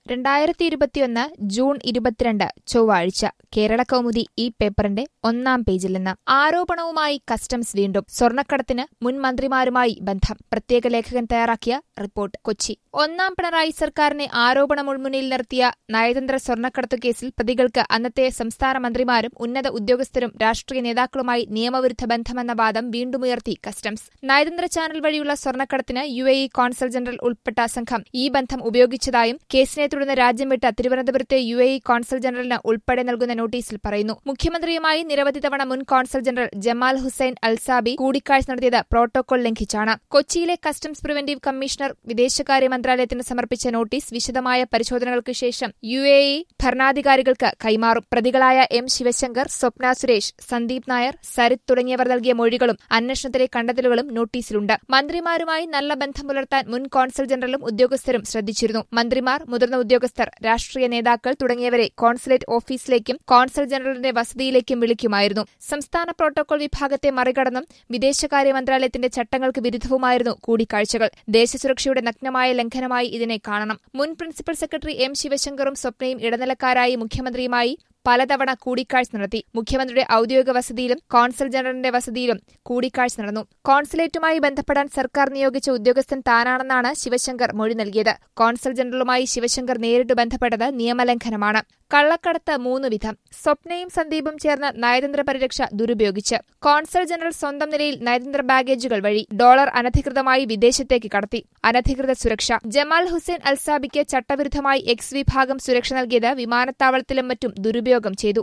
രണ്ടായിരത്തി ഇരുപത്തിയൊന്ന് ജൂൺ ഇരുപത്തിരണ്ട് ചൊവ്വാഴ്ച കേരള കൗമുദി ഈ പേപ്പറിന്റെ ഒന്നാം പേജിൽ നിന്ന് ആരോപണവുമായി കസ്റ്റംസ് വീണ്ടും സ്വർണ്ണക്കടത്തിന് മുൻ മന്ത്രിമാരുമായി ബന്ധം പ്രത്യേക ലേഖകൻ തയ്യാറാക്കിയ റിപ്പോർട്ട് കൊച്ചി ഒന്നാം പിണറായി സർക്കാരിനെ ആരോപണ മുൾമുനയിൽ നിർത്തിയ നയതന്ത്ര സ്വർണ്ണക്കടത്തു കേസിൽ പ്രതികൾക്ക് അന്നത്തെ സംസ്ഥാന മന്ത്രിമാരും ഉന്നത ഉദ്യോഗസ്ഥരും രാഷ്ട്രീയ നേതാക്കളുമായി നിയമവിരുദ്ധ ബന്ധമെന്ന വാദം വീണ്ടുമുയർത്തി കസ്റ്റംസ് നയതന്ത്ര ചാനൽ വഴിയുള്ള സ്വർണ്ണക്കടത്തിന് U A E consul general ഉൾപ്പെട്ട സംഘം ഈ ബന്ധം ഉപയോഗിച്ചതായും കേസിനെ തുടർന്ന് രാജ്യം വിട്ട തിരുവനന്തപുരത്തെ യു എ ഇ കോൺസൽ ജനറലിന് ഉൾപ്പെടെ നൽകുന്ന നോട്ടീസിൽ പറയുന്നു മുഖ്യമന്ത്രിയുമായി നിരവധി തവണ മുൻ consul general Jamal Hussain Alsabi കൂടിക്കാഴ്ച നടത്തിയത് പ്രോട്ടോകോൾ ലംഘിച്ചാണ് കൊച്ചിയിലെ കസ്റ്റംസ് പ്രിവന്റീവ് കമ്മീഷണർ വിദേശകാര്യ മന്ത്രാലയത്തിന് സമർപ്പിച്ച നോട്ടീസ് വിശദമായ പരിശോധനകൾക്ക് ശേഷം യു എ ഇ ഭരണാധികാരികൾക്ക് കൈമാറും പ്രതികളായ എം ശിവശങ്കർ സ്വപ്ന സുരേഷ് സന്ദീപ് നായർ സരിത് തുടങ്ങിയവർ നൽകിയ മൊഴികളും അന്വേഷണത്തിലെ കണ്ടെത്തലുകളും നോട്ടീസിലുണ്ട് മന്ത്രിമാരുമായി നല്ല ബന്ധം പുലർത്താൻ മുൻ കോൺസൽ ജനറലും ഉദ്യോഗസ്ഥരും ശ്രദ്ധിച്ചിരുന്നു മന്ത്രിമാർ മുതിർന്ന ഉദ്യോഗസ്ഥർ രാഷ്ട്രീയ നേതാക്കൾ തുടങ്ങിയവരെ കോൺസുലേറ്റ് ഓഫീസിലേക്കും കോൺസൽ ജനറലിന്റെ വസതിയിലേക്കും വിളിക്കുമായിരുന്നു സംസ്ഥാന പ്രോട്ടോകോൾ വിഭാഗത്തെ മറികടന്നും വിദേശകാര്യ മന്ത്രാലയത്തിന്റെ ചട്ടങ്ങൾക്ക് വിരുദ്ധവുമായിരുന്നു കൂടിക്കാഴ്ചകൾ ദേശസുരക്ഷയുടെ നഗ്നമായ ലംഘനമായി ഇതിനെ കാണണം മുൻ പ്രിൻസിപ്പൽ സെക്രട്ടറി എം ശിവശങ്കറും സ്വപ്നയും ഇടനിലക്കാരായി മുഖ്യമന്ത്രിയുമായി പലതവണ കൂടിക്കാഴ്ച നടത്തി മുഖ്യമന്ത്രിയുടെ ഔദ്യോഗിക വസതിയിലും കോൺസൽ ജനറലിന്റെ വസതിയിലും കൂടിക്കാഴ്ച നടന്നു കോൺസുലേറ്റുമായി ബന്ധപ്പെടാൻ സർക്കാർ നിയോഗിച്ച ഉദ്യോഗസ്ഥൻ താനാണെന്നാണ് ശിവശങ്കർ മൊഴി നൽകിയത് കോൺസൽ ജനറലുമായി ശിവശങ്കർ നേരിട്ട് ബന്ധപ്പെട്ടത് നിയമലംഘനമാണ് കള്ളക്കടത്ത് മൂന്ന് വിധം സ്വപ്നയും സന്ദീപും ചേർന്ന് നയതന്ത്ര പരിരക്ഷ ദുരുപയോഗിച്ച് കോൺസൽ ജനറൽ സ്വന്തം നിലയിൽ നയതന്ത്ര ബാഗേജുകൾ വഴി ഡോളർ അനധികൃതമായി വിദേശത്തേക്ക് കടത്തി അനധികൃത സുരക്ഷ ജമാൽ ഹുസൈൻ അൽസാബിക്ക് ചട്ടവിരുദ്ധമായി എക്സ് വിഭാഗം സുരക്ഷ നൽകിയത് വിമാനത്താവളത്തിലും മറ്റും ദുരുപയോഗം ചെയ്തു